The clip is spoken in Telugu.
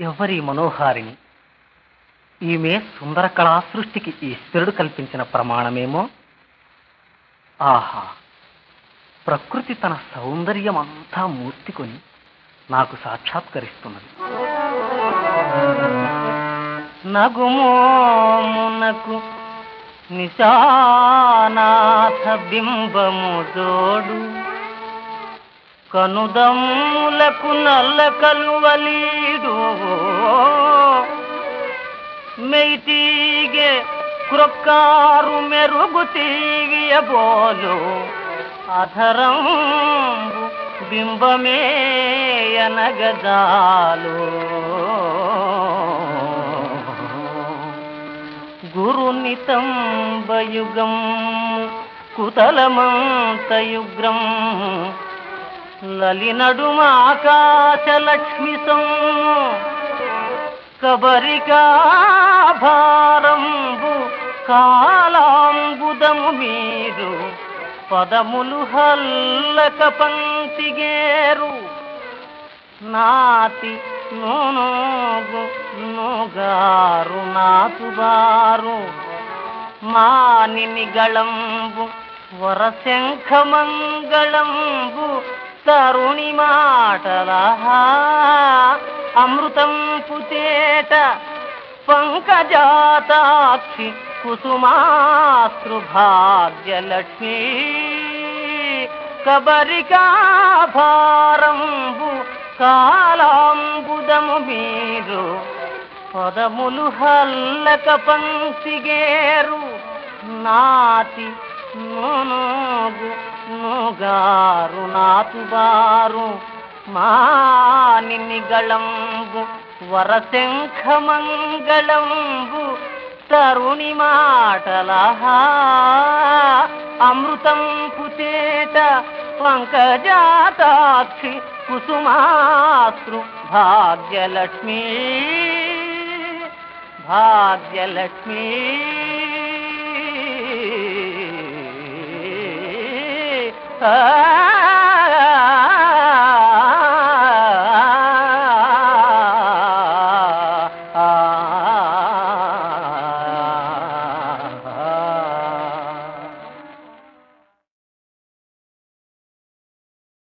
ఎవరి మనోహారిణి ఈమె సుందర కళా సృష్టికి ఈశ్వరుడు కల్పించిన ప్రమాణమేమో ఆహా ప్రకృతి తన సౌందర్యం అంతా మూర్తికొని నాకు సాక్షాత్కరిస్తున్నది నగుమోమునకు నిశానాథ బింబము జోడు కనుదమ్ములకు నల్ల కలువలీడు మెయితీగే క్రొక్కారు మెరుగు తీగియ బోలు అధరంబు బింబమేయనగజాలు గురునితంబయుగం కుతలమంతయుగ్రం లలినడుమాకాశలక్ష్మి సొమ్ము కబరికాభారంబు కాలాంబుదము మీరు పదములు హల్లక పంక్తిగేరు నాతి నూనోగు నోగారు నాతుబారు మానిని గళంబు వరశంఖమంగళంబు తరుణి మాటల అమృతం పుతేట పంకజాతాక్షి కుసుమాస్తృభాగ్యలక్ష్మీ కబరికాభారంబు కాలాంబుదము మీరు పదములు హల్లక పంక్తిగేరు నాతి నోనోగు నోగారు నాతుబారు మానిని గళంబు వరశంఖమంగళంబు తరుణి మాటల అమృతం పుచేట పంకజాతాక్షి కుసుమాస్తృ భాగ్యలక్ష్మీ భాగ్యలక్ష్మీ ఆ